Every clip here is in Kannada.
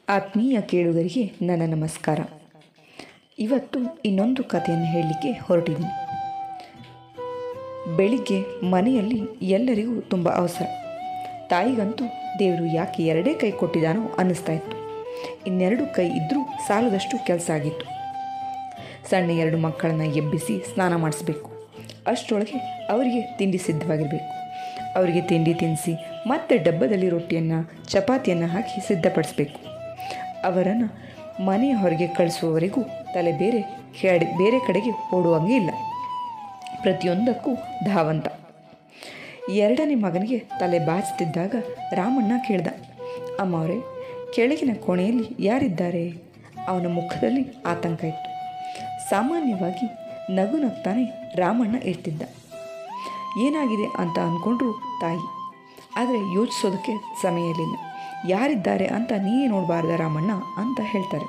ಆತ್ಮೀಯ ಕೇಳುಗರಿಗೆ ನನ್ನ ನಮಸ್ಕಾರ ಇವತ್ತು ಇನ್ನೊಂದು ಕಥೆಯನ್ನು ಹೇಳಲಿಕ್ಕೆ ಹೊರಟಿದ್ದೀನಿ ಬೆಳಿಗ್ಗೆ ಮನೆಯಲ್ಲಿ ಎಲ್ಲರಿಗೂ ತುಂಬ ಅವಸರ ತಾಯಿಗಂತೂ ದೇವರು ಯಾಕೆ ಎರಡೇ ಕೈ ಕೊಟ್ಟಿದ್ದಾನೋ ಅನ್ನಿಸ್ತಾ ಇತ್ತು ಇನ್ನೆರಡು ಕೈ ಇದ್ದರೂ ಸಾಲದಷ್ಟು ಕೆಲಸ ಆಗಿತ್ತು ಸಣ್ಣ ಎರಡು ಮಕ್ಕಳನ್ನು ಎಬ್ಬಿಸಿ ಸ್ನಾನ ಮಾಡಿಸ್ಬೇಕು ಅಷ್ಟರೊಳಗೆ ಅವರಿಗೆ ತಿಂಡಿ ಸಿದ್ಧವಾಗಿರಬೇಕು ಅವರಿಗೆ ತಿಂಡಿ ತಿನ್ನಿಸಿ ಮತ್ತೆ ಡಬ್ಬದಲ್ಲಿ ರೊಟ್ಟಿಯನ್ನು ಚಪಾತಿಯನ್ನು ಹಾಕಿ ಸಿದ್ಧಪಡಿಸ್ಬೇಕು ಅವರನ್ನು ಮನೆಯ ಹೊರಗೆ ಕಳಿಸುವವರೆಗೂ ತಲೆ ಬೇರೆ ಕೆಡೆ ಬೇರೆ ಕಡೆಗೆ ಓಡುವಂಗೆ ಇಲ್ಲ ಪ್ರತಿಯೊಂದಕ್ಕೂ ಧಾವಂತ ಎರಡನೇ ಮಗನಿಗೆ ತಲೆ ಬಾಚ್ತಿದ್ದಾಗ ರಾಮಣ್ಣ ಕೇಳ್ದ ಅಮ್ಮವರೇ ಕೆಳಗಿನ ಕೋಣೆಯಲ್ಲಿ ಯಾರಿದ್ದಾರೆ ಅವನ ಮುಖದಲ್ಲಿ ಆತಂಕ ಇತ್ತು ಸಾಮಾನ್ಯವಾಗಿ ನಗು ನಗ್ತಾನೆ ರಾಮಣ್ಣ ಇರ್ತಿದ್ದ ಏನಾಗಿದೆ ಅಂತ ಅಂದ್ಕೊಂಡ್ರು ತಾಯಿ ಆದರೆ ಯೋಚಿಸೋದಕ್ಕೆ ಸಮಯ ಇರಲಿಲ್ಲ ಯಾರಿದ್ದಾರೆ ಅಂತ ನೀನೇ ನೋಡಬಾರ್ದ ರಾಮಣ್ಣ ಅಂತ ಹೇಳ್ತಾರೆ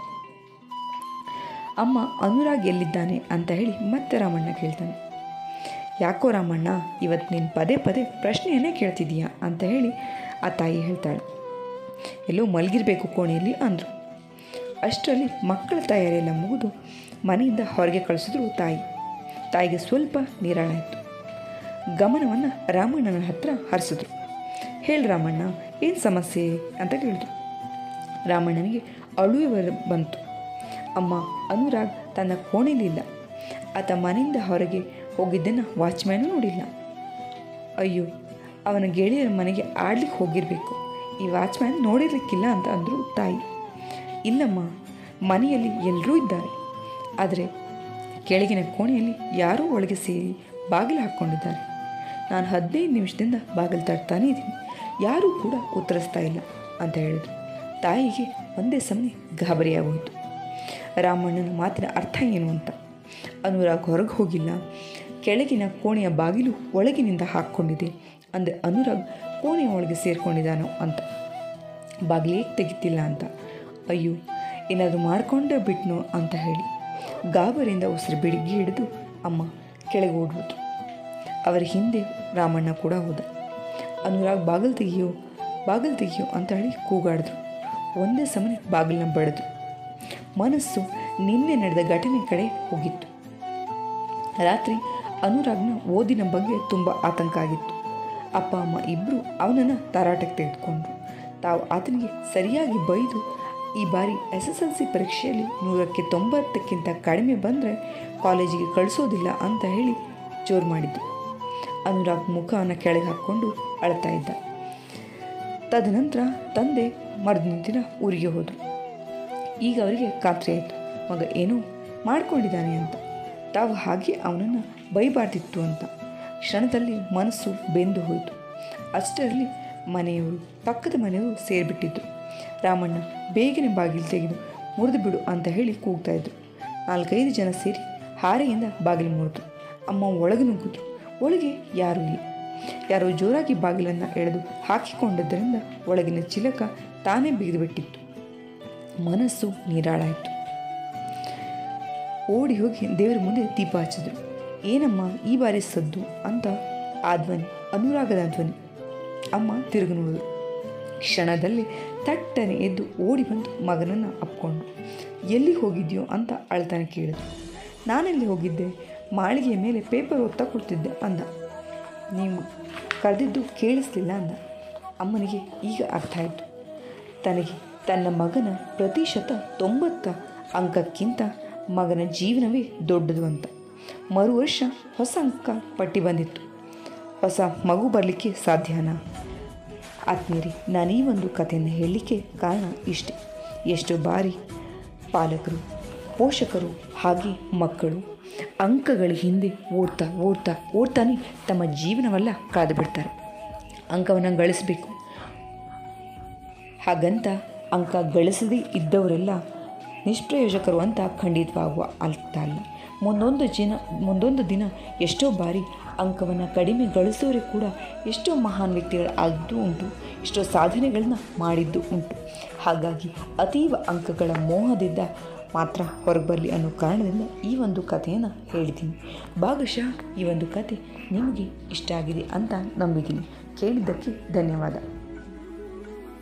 ಅಮ್ಮ ಅನುರಾಗ್ ಎಲ್ಲಿದ್ದಾನೆ ಅಂತ ಹೇಳಿ ಮತ್ತೆ ರಾಮಣ್ಣ ಕೇಳ್ತಾನೆ ಯಾಕೋ ರಾಮಣ್ಣ ಇವತ್ತು ನೀನು ಪದೇ ಪದೇ ಪ್ರಶ್ನೆಯನ್ನೇ ಕೇಳ್ತಿದ್ದೀಯಾ ಅಂತ ಹೇಳಿ ಆ ತಾಯಿ ಹೇಳ್ತಾಳೆ ಎಲ್ಲೋ ಮಲಗಿರಬೇಕು ಕೋಣೆಯಲ್ಲಿ ಅಂದರು ಅಷ್ಟರಲ್ಲಿ ಮಕ್ಕಳ ತಯಾರಿಯೆಲ್ಲ ಮುಗಿದು ಮನೆಯಿಂದ ಹೊರಗೆ ಕಳಿಸಿದ್ರು ತಾಯಿ ತಾಯಿಗೆ ಸ್ವಲ್ಪ ನೀರಾಳಾಯಿತು ಗಮನವನ್ನು ರಾಮಣ್ಣನ ಹತ್ರ ಹರಿಸಿದ್ರು ಹೇಳಿ ರಾಮಣ್ಣ ಏನು ಸಮಸ್ಯೆ ಅಂತ ಕೇಳಿದ್ರು ರಾಮಣ್ಣನಿಗೆ ಅಳುವೆ ಬರ- ಬಂತು ಅಮ್ಮ ಅನುರಾಗ್ ತನ್ನ ಕೋಣೆಲಿಲ್ಲ ಆತ ಮನೆಯಿಂದ ಹೊರಗೆ ಹೋಗಿದ್ದನ್ನು ವಾಚ್ಮ್ಯಾನು ನೋಡಿಲ್ಲ ಅಯ್ಯೋ ಅವನ ಗೆಳೆಯರ ಮನೆಗೆ ಆಡ್ಲಿಕ್ಕೆ ಹೋಗಿರಬೇಕು ಈ ವಾಚ್ಮ್ಯಾನ್ ನೋಡಿರ್ಲಿಕ್ಕಿಲ್ಲ ಅಂತ ಅಂದರು ತಾಯಿ ಇಲ್ಲಮ್ಮ ಮನೆಯಲ್ಲಿ ಎಲ್ಲರೂ ಇದ್ದಾರೆ ಆದರೆ ಕೆಳಗಿನ ಕೋಣೆಯಲ್ಲಿ ಯಾರೋ ಒಳಗೆ ಸೇರಿ ಬಾಗಿಲು ಹಾಕ್ಕೊಂಡಿದ್ದಾರೆ ನಾನು ಹದಿನೈದು ನಿಮಿಷದಿಂದ ಬಾಗಿಲು ತಟ್ತಾನೇ ಇದ್ದೀನಿ ಯಾರೂ ಕೂಡ ಉತ್ತರಿಸ್ತಾ ಇಲ್ಲ ಅಂತ ಹೇಳಿದ್ರು ತಾಯಿಗೆ ಒಂದೇ ಸಮನೆ ಗಾಬರಿಯಾಗೋಯಿತು ರಾಮಣ್ಣನ ಮಾತಿನ ಅರ್ಥ ಏನು ಅಂತ ಅನುರಾಗ್ ಹೊರಗೆ ಹೋಗಿಲ್ಲ ಕೆಳಗಿನ ಕೋಣೆಯ ಬಾಗಿಲು ಒಳಗಿನಿಂದ ಹಾಕ್ಕೊಂಡಿದೆ ಅಂದರೆ ಅನುರಾಗ್ ಕೋಣೆಯ ಒಳಗೆ ಸೇರಿಕೊಂಡಿದ್ದಾನೋ ಅಂತ ಬಾಗಿಲು ಏಕೆ ತೆಗಿತಿಲ್ಲ ಅಂತ ಅಯ್ಯೋ ಏನಾದರೂ ಮಾಡ್ಕೊಂಡೇ ಬಿಟ್ನೋ ಅಂತ ಹೇಳಿ ಗಾಬರಿಯಿಂದ ಉಸಿರು ಬೆಳಿಗ್ಗೆ ಹಿಡಿದು ಅಮ್ಮ ಕೆಳಗೆ ಓಡ್ಬಿಟ್ರು ಅವರ ಹಿಂದೆ ರಾಮಣ್ಣ ಕೂಡ ಹೋದ ಅನುರಾಗ್ ಬಾಗಿಲು ತೆಗಿಯೋ ಬಾಗಿಲು ತೆಗಿಯೋ ಅಂತ ಹೇಳಿ ಕೂಗಾಡಿದ್ರು ಒಂದೇ ಸಮನೆ ಬಾಗಿಲನ್ನ ಬಡಿದ್ರು ಮನಸ್ಸು ನಿನ್ನೆ ನಡೆದ ಘಟನೆ ಕಡೆ ಹೋಗಿತ್ತು ರಾತ್ರಿ ಅನುರಾಗ್ನ ಓದಿನ ಬಗ್ಗೆ ತುಂಬ ಆತಂಕ ಆಗಿತ್ತು ಅಪ್ಪ ಅಮ್ಮ ಇಬ್ಬರು ಅವನನ್ನು ತರಾಟಕ್ಕೆ ತೆಗೆದುಕೊಂಡ್ರು ತಾವು ಆತನಿಗೆ ಸರಿಯಾಗಿ ಬೈದು ಈ ಬಾರಿ ಎಸ್ ಎಸ್ ಎಲ್ ಸಿ ಪರೀಕ್ಷೆಯಲ್ಲಿ ನೂರಕ್ಕೆ ತೊಂಬತ್ತಕ್ಕಿಂತ ಕಡಿಮೆ ಬಂದರೆ ಕಾಲೇಜಿಗೆ ಕಳಿಸೋದಿಲ್ಲ ಅಂತ ಹೇಳಿ ಜೋರು ಮಾಡಿದ್ದು ಅನುರಾಗ್ ಮುಖವನ್ನು ಕೆಳಗೆ ಹಾಕ್ಕೊಂಡು ಅಳ್ತಾ ಇದ್ದ ತದನಂತರ ತಂದೆ ಮರುದಿನ ದಿನ ಊರಿಗೆ ಹೋದರು ಈಗ ಅವರಿಗೆ ಖಾತ್ರಿ ಆಯಿತು ಮಗ ಏನೋ ಮಾಡ್ಕೊಂಡಿದ್ದಾನೆ ಅಂತ ತಾವು ಹಾಗೆ ಅವನನ್ನು ಬೈಬಾರ್ದಿತ್ತು ಅಂತ ಕ್ಷಣದಲ್ಲಿ ಮನಸ್ಸು ಬೆಂದು ಹೋಯಿತು ಅಷ್ಟರಲ್ಲಿ ಮನೆಯವರು ಪಕ್ಕದ ಮನೆಯವರು ಸೇರಿಬಿಟ್ಟಿದ್ರು ರಾಮಣ್ಣ ಬೇಗನೆ ಬಾಗಿಲು ತೆಗೆದು ಮುರಿದು ಬಿಡು ಅಂತ ಹೇಳಿ ಕೂಗ್ತಾ ಇದ್ರು ನಾಲ್ಕೈದು ಜನ ಸೇರಿ ಹಾರೆಯಿಂದ ಬಾಗಿಲು ಮುರಿದ್ರು ಅಮ್ಮ ಒಳಗೆ ನುಗ್ಗಿದ್ರು ಒಳಗೆ ಯಾರೂ ಇಲ್ಲ ಯಾರೋ ಜೋರಾಗಿ ಬಾಗಿಲನ್ನು ಎಳೆದು ಹಾಕಿಕೊಂಡಿದ್ದರಿಂದ ಒಳಗಿನ ಚಿಲಕ ತಾನೇ ಬಿಗಿದುಬಿಟ್ಟಿತ್ತು ಮನಸ್ಸು ನೀರಾಳಾಯಿತು ಓಡಿ ಹೋಗಿ ದೇವರ ಮುಂದೆ ದೀಪ ಹಚ್ಚಿದ್ರು ಏನಮ್ಮ ಈ ಬಾರಿ ಸದ್ದು ಅಂತ ಆ ಧ್ವನಿ ಅನುರಾಗದ ಧ್ವನಿ ಅಮ್ಮ ತಿರುಗಿ ನೋಡಿದ್ರು ಕ್ಷಣದಲ್ಲಿ ತಟ್ಟನೆ ಎದ್ದು ಓಡಿ ಬಂದು ಮಗನನ್ನು ಅಪ್ಕೊಂಡು ಎಲ್ಲಿ ಹೋಗಿದ್ಯೋ ಅಂತ ಅಳ್ತಾನೆ ಕೇಳಿದ್ರು ನಾನೆಲ್ಲಿ ಹೋಗಿದ್ದೆ ಮಾಳಿಗೆಯ ಮೇಲೆ ಪೇಪರ್ ಓದ್ತಾ ಕೊಡ್ತಿದ್ದೆ ಅಂದ ನೀವು ಕರೆದಿದ್ದು ಕೇಳಿಸ್ಲಿಲ್ಲ ಅಂದ ಅಮ್ಮನಿಗೆ ಈಗ ಅರ್ಥ ಆಯಿತು ತನಗೆ ತನ್ನ ಮಗನ ಪ್ರತಿಶತ ತೊಂಬತ್ತ ಅಂಕಕ್ಕಿಂತ ಮಗನ ಜೀವನವೇ ದೊಡ್ಡದು ಅಂತ ಮರು ವರ್ಷ ಹೊಸ ಅಂಕ ಪಟ್ಟಿ ಬಂದಿತ್ತು ಹೊಸ ಮಗು ಬರಲಿಕ್ಕೆ ಸಾಧ್ಯನಾ ಆತ್ಮೀಯರೇ ನಾನು ಈ ಒಂದು ಕಥೆಯನ್ನು ಹೇಳಲಿಕ್ಕೆ ಕಾರಣ ಇಷ್ಟೆ ಎಷ್ಟು ಬಾರಿ ಪಾಲಕರು ಪೋಷಕರು ಹಾಗೆ ಮಕ್ಕಳು ಅಂಕಗಳ ಹಿಂದೆ ಓಡ್ತಾ ಓಡ್ತಾ ಓಡ್ತಾನೆ ತಮ್ಮ ಜೀವನವೆಲ್ಲ ಕಾದು ಬಿಡ್ತಾರೆ ಅಂಕವನ್ನು ಗಳಿಸಬೇಕು ಹಾಗಂತ ಅಂಕ ಗಳಿಸದೇ ಇದ್ದವರೆಲ್ಲ ನಿಷ್ಪ್ರಯೋಜಕರು ಅಂತ ಖಂಡಿತವಾಗುವ ಅರ್ಥ ಅಲ್ಲ ಮುಂದೊಂದು ದಿನ ಮುಂದೊಂದು ದಿನ ಎಷ್ಟೋ ಬಾರಿ ಅಂಕವನ್ನು ಕಡಿಮೆ ಗಳಿಸೋರೆ ಕೂಡ ಎಷ್ಟೋ ಮಹಾನ್ ವ್ಯಕ್ತಿಗಳು ಆಗಿದ್ದು ಉಂಟು ಎಷ್ಟೋ ಸಾಧನೆಗಳನ್ನ ಮಾಡಿದ್ದು ಉಂಟು ಹಾಗಾಗಿ ಅತೀವ ಅಂಕಗಳ ಮೋಹದಿಂದ ಮಾತ್ರ ಹೊರಗೆ ಬರಲಿ ಅನ್ನೋ ಕಾರಣದಿಂದ ಈ ಒಂದು ಕಥೆಯನ್ನು ಹೇಳಿದ್ದೀನಿ ಭಾಗಶಃ ಈ ಒಂದು ಕತೆ ನಿಮಗೆ ಇಷ್ಟ ಆಗಿದೆ ಅಂತ ನಂಬಿದ್ದೀನಿ ಕೇಳಿದ್ದಕ್ಕೆ ಧನ್ಯವಾದ